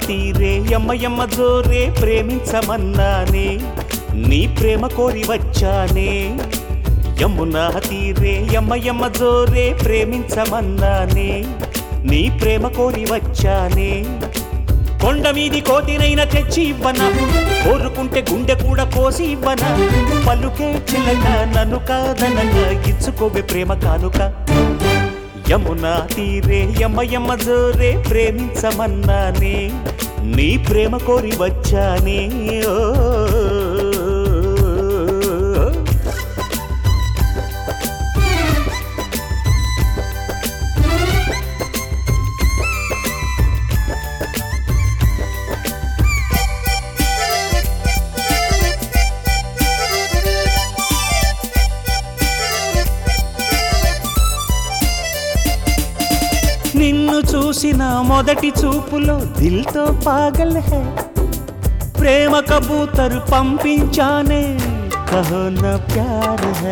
తీరే యమ్మ యమ్మ జోరే ప్రేమించమన్నానే నీ ప్రేమ కోరి వచ్చానే యమునా తీరే యమ్మ యమ్మ జోరే ప్రేమించమన్నానే నీ ప్రేమ కోరి వచ్చానే కొండ మీది కోతినైనా తెచ్చి ఇవ్వనా కోరుకుంటే గుండె కూడా కోసి ఇవ్వనా పలుకే చిల్లక నన్ను కాదనగా ఇచ్చుకోవే ప్రేమ కానుక యమునా తీరే యమ్మ యమ్మ జోరే ప్రేమించమన్నానే నీ ప్రేమ కోరి వచ్చానే ఓ నిన్ను చూసిన మొదటి చూపులో దిల్తో పాగల్ హే ప్రేమ కబూతరు పంపించానే కహో నా ప్యార్ హే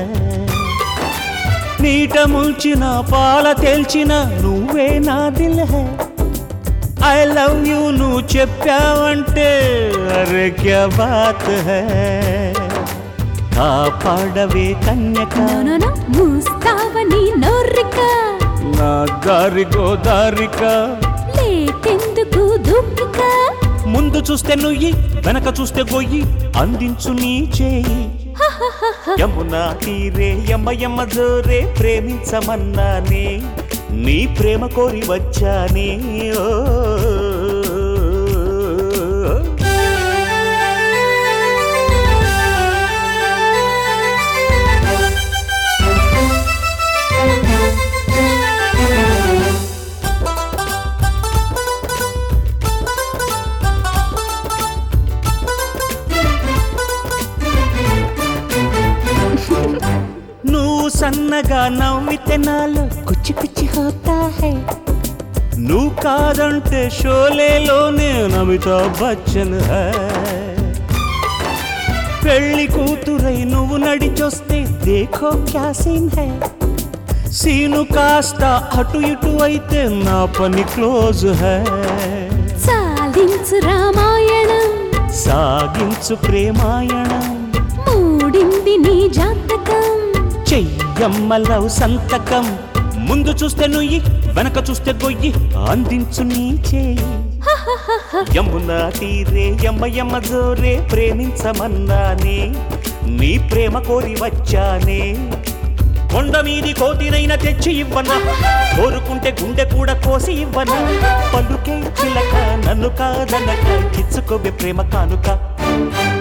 నీట ముంచిన పాల తేల్చిన నువ్వే నా దిల్ హే ఐ లవ్ యూ నువ్వు చెప్పావంటే అరే క్యా బాత్ హే కాపాడవే కన్యక నోనోనో మూస్తావని నోర్రిక నా దారి గోదారిక లేటెందుకు దుఃఖిక ముందు చూస్తే నుయ్యి వెనక చూస్తే గొయ్యి అందించు నీ చేయి యమునా తీరే యమ్మ యమ్మ జోరే ప్రేమించమన్నానే నీ ప్రేమ కోరి వచ్చానే ఓ నువ్వు సన్నగా నవ్వితే నాలో కుచ్చి కుచ్చి హోతా హై నువ్వు కాదంటే షోలేలోనే అమితాబ్ బచ్చన్ హై పెళ్లి కూతురై నువ్వు నడిచొస్తే దేఖో క్యా సీన్ హై సీను కాస్త అటు ఇటు అయితే నా పని క్లోజ్ హై సాధించు రామాయణం సాగించు ప్రేమాయణం మూడింది నీ జాతకం చెయ్యమ్మ లవ్ సంతకం ముందు చూస్తే నుయ్యి వెనక చూస్తే గొయ్యి అందించు నీ చేయి యమునా తీరే యమ్మ యమ్మ జోరే ప్రేమించమన్నానే నీ ప్రేమ కోరి వచ్చానే కొండ మీది కోతినైనా తెచ్చి ఇవ్వనా కోరుకుంటే గుండె కూడా కోసి ఇవ్వనా పలుకే చిలక నన్ను కాదనక ఇచ్చుకోవే ప్రేమ కానుక